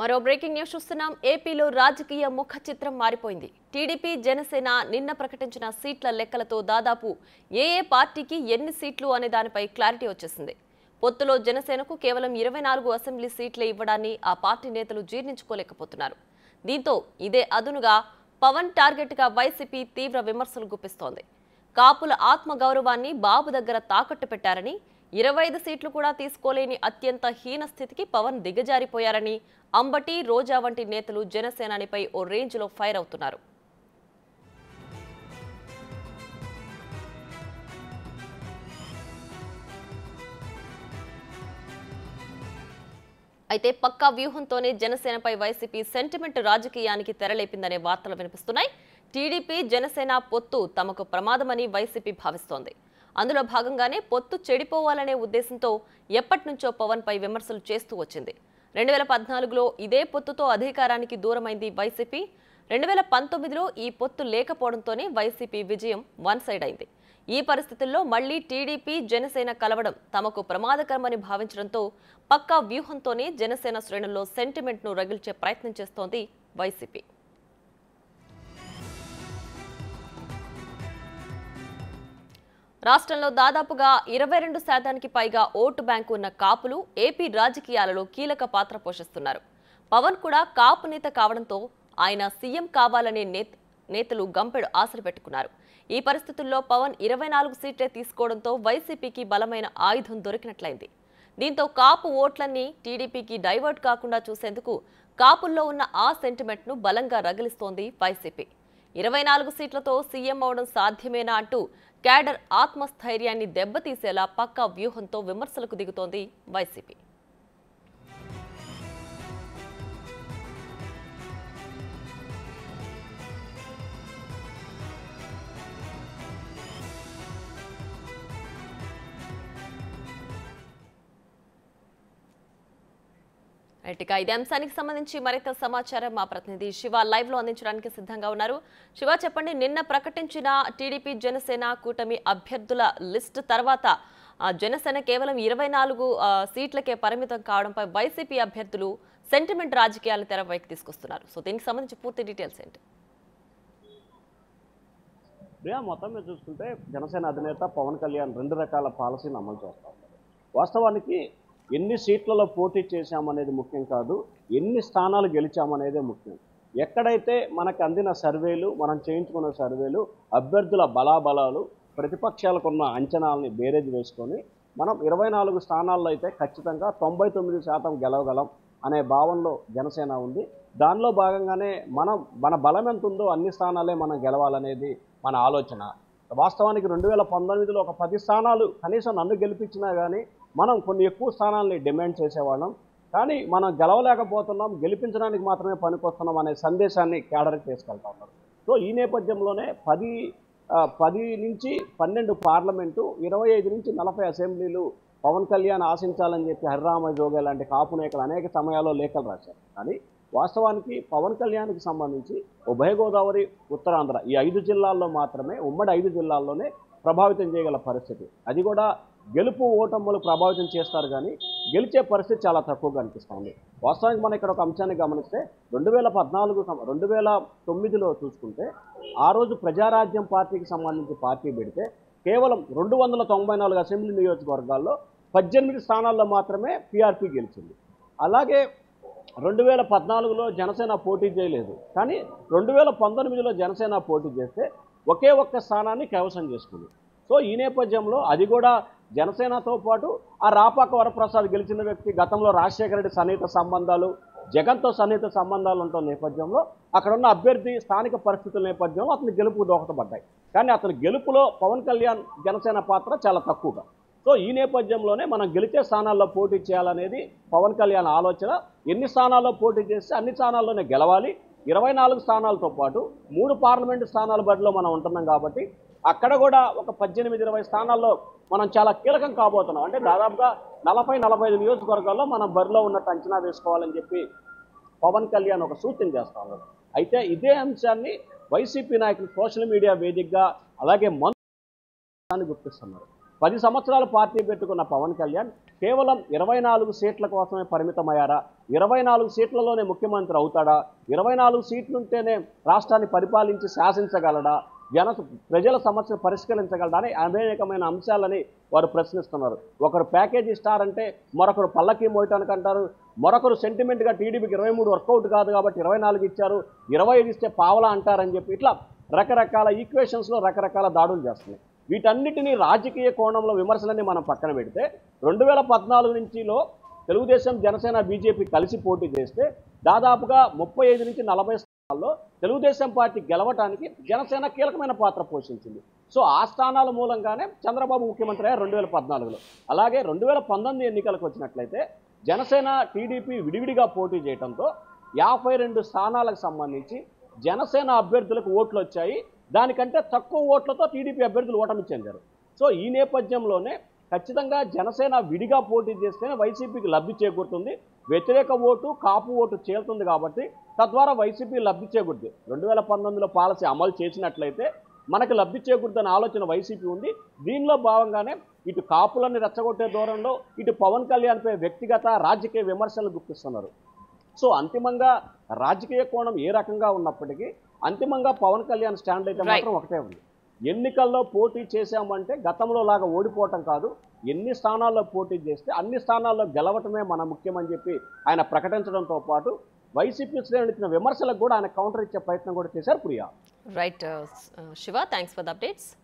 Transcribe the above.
మరో breaking news చూస్తున్నాం ఏపీలో రాజకీయ ముఖ చిత్రం మారిపోయింది టీడీపీ జనసేన నిన్న ప్రకటించిన సీట్ల లెక్కలతో దాదాపు ఏ ఏ పార్టీకి ఎన్ని సీట్లు అనే దానిపై క్లారిటీ వచ్చేసింది పొత్తులో జనసేనకు కేవలం ఇరవై నాలుగు అసెంబ్లీ సీట్లే ఇవ్వడాన్ని ఆ పార్టీ నేతలు జీర్ణించుకోలేకపోతున్నారు దీంతో ఇదే అదునుగా పవన్ టార్గెట్గా వైసీపీ తీవ్ర విమర్శలు గుప్పిస్తోంది కాపుల ఆత్మగౌరవాన్ని బాబు దగ్గర తాకట్టు పెట్టారని ఇరవై ఐదు సీట్లు కూడా తీసుకోలేని అత్యంత హీన స్థితికి పవన్ దిగజారిపోయారని అంబటి రోజా వంటి నేతలు జనసేనానిపై ఓ రేంజ్లో ఫైర్ అవుతున్నారు అయితే పక్కా వ్యూహంతోనే జనసేనపై వైసీపీ సెంటిమెంట్ రాజకీయానికి తెరలేపిందనే వార్తలు వినిపిస్తున్నాయి టీడీపీ జనసేన పొత్తు తమకు ప్రమాదమని వైసీపీ భావిస్తోంది అందులో భాగంగానే పొత్తు చెడిపోవాలనే ఉద్దేశంతో ఎప్పటి నుంచో పవన్ పై విమర్శలు చేస్తూ వచ్చింది రెండు వేల పద్నాలుగులో ఇదే పొత్తుతో అధికారానికి దూరమైంది వైసీపీ రెండు వేల పంతొమ్మిదిలో ఈ పొత్తు లేకపోవడంతోనే వైసీపీ విజయం వన్ సైడ్ అయింది ఈ పరిస్థితుల్లో మళ్లీ టీడీపీ జనసేన కలవడం తమకు ప్రమాదకరమని భావించడంతో పక్కా వ్యూహంతోనే జనసేన శ్రేణుల్లో సెంటిమెంట్ను రగిల్చే ప్రయత్నం చేస్తోంది వైసీపీ రాష్ట్రంలో దాదాపుగా ఇరవై రెండు శాతానికి పైగా ఓటు బ్యాంకు ఉన్న కాపులు ఏపీ రాజకీయాలలో కీలక పాత్ర పోషిస్తున్నారు పవన్ కూడా కాపు నేత కావడంతో ఆయన సీఎం కావాలనే నేత నేతలు గంపెడు ఆశలు పెట్టుకున్నారు ఈ పరిస్థితుల్లో పవన్ ఇరవై నాలుగు సీట్లే తీసుకోవడంతో వైసీపీకి బలమైన ఆయుధం దొరికినట్లయింది దీంతో కాపు ఓట్లన్నీ టీడీపీకి డైవర్ట్ కాకుండా చూసేందుకు కాపుల్లో ఉన్న ఆ సెంటిమెంట్ను బలంగా రగిలిస్తోంది వైసీపీ ఇరవై నాలుగు సీట్లతో సీఎం అవడం సాధ్యమేనా అంటూ క్యాడర్ ఆత్మస్థైర్యాన్ని దెబ్బతీసేలా పక్కా వ్యూహంతో విమర్శలకు దిగుతోంది వైసీపీ రైట్ ఇక ఇదే అంశానికి సంబంధించి మరింత సమాచారం మా ప్రతినిధి శివ లైవ్ లో అందించడానికి సిద్ధంగా ఉన్నారు శివ చెప్పండి నిన్న ప్రకటించిన టీడీపీ జనసేన కూటమి అభ్యర్థుల లిస్ట్ తర్వాత ఆ, జనసేన కేవలం ఇరవై నాలుగు ఆ, సీట్లకే పరిమితం కావడంపై వైసీపీ అభ్యర్థులు సెంటిమెంట్ రాజకీయాలను తెరపైకి తీసుకొస్తున్నారు సో దీనికి సంబంధించి పూర్తి డీటెయిల్స్ ఏంటి ప్రియా మొత్తం మీద చూసుకుంటే జనసేన అధినేత పవన్ కళ్యాణ్ రెండు రకాల పాలసీని అమలు చేస్తా ఉన్నారు వాస్తవానికి ఎన్ని సీట్లలో పోటీ చేశామనేది ముఖ్యం కాదు ఎన్ని స్థానాలు గెలిచామనేదే ముఖ్యం ఎక్కడైతే మనకు అందిన సర్వేలు మనం చేయించుకున్న సర్వేలు అభ్యర్థుల బలాబలాలు ప్రతిపక్షాలకు ఉన్న అంచనాలని బేరేజ్ వేసుకొని మనం ఇరవై నాలుగు స్థానాల్లో అయితే ఖచ్చితంగా తొంభై తొమ్మిది శాతం గెలవగలం అనే భావనలో జనసేన ఉంది దానిలో భాగంగానే మనం మన బలం ఎంత ఉందో అన్ని స్థానాలే మనం గెలవాలనేది మన ఆలోచన వాస్తవానికి రెండు వేల పంతొమ్మిదిలో ఒక పది స్థానాలు కనీసం నన్ను గెలిపించినా కానీ మనం కొన్ని ఎక్కువ స్థానాలని డిమాండ్ చేసేవాళ్ళం కానీ మనం గెలవలేకపోతున్నాం గెలిపించడానికి మాత్రమే పనికొస్తున్నాం అనే సందేశాన్ని కేడర్కి తీసుకెళ్తా ఉన్నారు సో ఈ నేపథ్యంలోనే పది ఆ, పది నుంచి పన్నెండు పార్లమెంటు ఇరవై ఐదు నుంచి నలభై అసెంబ్లీలు పవన్ కళ్యాణ్ ఆశించాలని చెప్పి హరిరామ జోగే లాంటి కాపు నాయకులు అనేక సమయాల్లో లేఖలు రాశారు కానీ వాస్తవానికి పవన్ కళ్యాణ్కి సంబంధించి ఉభయ గోదావరి ఉత్తరాంధ్ర ఈ ఐదు జిల్లాల్లో మాత్రమే ఉమ్మడి ఐదు జిల్లాల్లోనే ప్రభావితం చేయగల పరిస్థితి అది కూడా గెలుపు ఓటములు ప్రభావితం చేస్తారు కానీ గెలిచే పరిస్థితి చాలా తక్కువగా అనిపిస్తుంది వాస్తవానికి మనం ఇక్కడ ఒక అంశాన్ని గమనిస్తే రెండు వేల పద్నాలుగు సం- రెండు వేల తొమ్మిదిలో చూసుకుంటే ఆ రోజు ప్రజారాజ్యం పార్టీకి సంబంధించి పార్టీ పెడితే కేవలం రెండు వందల తొంభై నాలుగు అసెంబ్లీ నియోజకవర్గాల్లో పద్దెనిమిది స్థానాల్లో మాత్రమే పీఆర్పీ గెలిచింది అలాగే రెండు వేల పద్నాలుగులో జనసేన పోటీ చేయలేదు కానీ రెండు వేల పంతొమ్మిదిలో జనసేన పోటీ చేస్తే ఒకే ఒక్క స్థానాన్ని కైవసం చేసుకుంది సో ఈ నేపథ్యంలో అది కూడా జనసేనతో పాటు ఆ రాపాక వరప్రసాద్ గెలిచిన వ్యక్తి గతంలో రాజశేఖర రెడ్డి సన్నిహిత సంబంధాలు జగన్తో సన్నిహిత సంబంధాలు ఉంటున్న నేపథ్యంలో అక్కడ ఉన్న అభ్యర్థి స్థానిక పరిస్థితుల నేపథ్యంలో అతని గెలుపు దోహదపడ్డాయి కానీ అతని గెలుపులో పవన్ కళ్యాణ్ జనసేన పాత్ర చాలా తక్కువగా సో ఈ నేపథ్యంలోనే మనం గెలిచే స్థానాల్లో పోటీ చేయాలనేది పవన్ కళ్యాణ్ ఆలోచన ఎన్ని స్థానాల్లో పోటీ చేస్తే అన్ని స్థానాల్లోనే గెలవాలి ఇరవై నాలుగు స్థానాలతో పాటు మూడు పార్లమెంటు స్థానాల బడిలో మనం ఉంటున్నాం కాబట్టి అక్కడ కూడా ఒక పద్దెనిమిది ఇరవై స్థానాల్లో మనం చాలా కీలకం కాబోతున్నాం అంటే దాదాపుగా నలభై నలభై ఐదు నియోజకవర్గాల్లో మనం బరిలో ఉన్నట్టు అంచనా వేసుకోవాలని చెప్పి పవన్ కళ్యాణ్ ఒక సూచన చేస్తా ఉన్నారు అయితే ఇదే అంశాన్ని వైసీపీ నాయకులు సోషల్ మీడియా వేదికగా అలాగే మంత్రి గుర్తిస్తున్నారు పది సంవత్సరాలు పార్టీ పెట్టుకున్న పవన్ కళ్యాణ్ కేవలం ఇరవై నాలుగు సీట్ల కోసమే పరిమితమయ్యారా ఇరవై నాలుగు సీట్లలోనే ముఖ్యమంత్రి అవుతాడా ఇరవై నాలుగు సీట్లుంటేనే రాష్ట్రాన్ని పరిపాలించి శాసించగలడా జన ప్రజల సమస్యలు పరిష్కరించగలడా అని అనేకమైన అంశాలని వారు ప్రశ్నిస్తున్నారు ఒకరు ప్యాకేజీ స్టార్ అంటే మరొకరు పల్లకి మోయటానికి అంటారు మరొకరు సెంటిమెంట్గా టీడీపీకి ఇరవై మూడు వర్కౌట్ కాదు కాబట్టి ఇరవై నాలుగు ఇచ్చారు ఇరవై ఐదు ఇస్తే పావలా అంటారని చెప్పి ఇట్లా రకరకాల ఈక్వేషన్స్లో రకరకాల దాడులు చేస్తున్నాయి వీటన్నిటినీ రాజకీయ కోణంలో విమర్శలన్నీ మనం పక్కన పెడితే రెండు వేల పద్నాలుగు నుంచిలో తెలుగుదేశం జనసేన బీజేపీ కలిసి పోటీ చేస్తే దాదాపుగా ముప్పై ఐదు నుంచి నలభై స్థానాల్లో తెలుగుదేశం పార్టీ గెలవటానికి జనసేన కీలకమైన పాత్ర పోషించింది సో ఆ స్థానాల మూలంగానే చంద్రబాబు ముఖ్యమంత్రి అయ్యారు రెండు వేల పద్నాలుగులో అలాగే రెండు వేల పంతొమ్మిది ఎన్నికలకు వచ్చినట్లయితే జనసేన టీడీపీ విడివిడిగా పోటీ చేయడంతో యాభై రెండు స్థానాలకు సంబంధించి జనసేన అభ్యర్థులకు ఓట్లు వచ్చాయి దానికంటే తక్కువ ఓట్లతో టీడీపీ అభ్యర్థులు ఓటమి చెందారు సో ఈ నేపథ్యంలోనే ఖచ్చితంగా జనసేన విడిగా పోటీ చేస్తేనే వైసీపీకి లబ్ధి చేకూరుతుంది వ్యతిరేక ఓటు కాపు ఓటు చేరుతుంది కాబట్టి తద్వారా వైసీపీ లబ్ధి చేకూరుతుంది రెండు వేల పంతొమ్మిదిలో పాలసీ అమలు చేసినట్లయితే మనకు లబ్ధి చేకూరుతున్న ఆలోచన వైసీపీ ఉంది దీనిలో భాగంగానే ఇటు కాపులని రెచ్చగొట్టే దూరంలో ఇటు పవన్ కళ్యాణ్పై వ్యక్తిగత రాజకీయ విమర్శలు గుర్తిస్తున్నారు సో అంతిమంగా రాజకీయ కోణం ఏ రకంగా ఉన్నప్పటికీ అంతిమంగా పవన్ కళ్యాణ్ స్టాండ్ అయితే Right. మాత్రం ఒకటే ఉంది ఎన్నికల్లో పోటీ చేశామంటే గతంలో లాగా ఓడిపోవటం కాదు ఎన్ని స్థానాల్లో పోటీ చేస్తే అన్ని స్థానాల్లో గెలవటమే మన ముఖ్యమని చెప్పి ఆయన ప్రకటించడంతో పాటు వైసీపీ శ్రేణులు ఇచ్చిన విమర్శలకు కూడా ఆయన కౌంటర్ ఇచ్చే ప్రయత్నం కూడా చేశారు Priya right Shiva thanks for the updates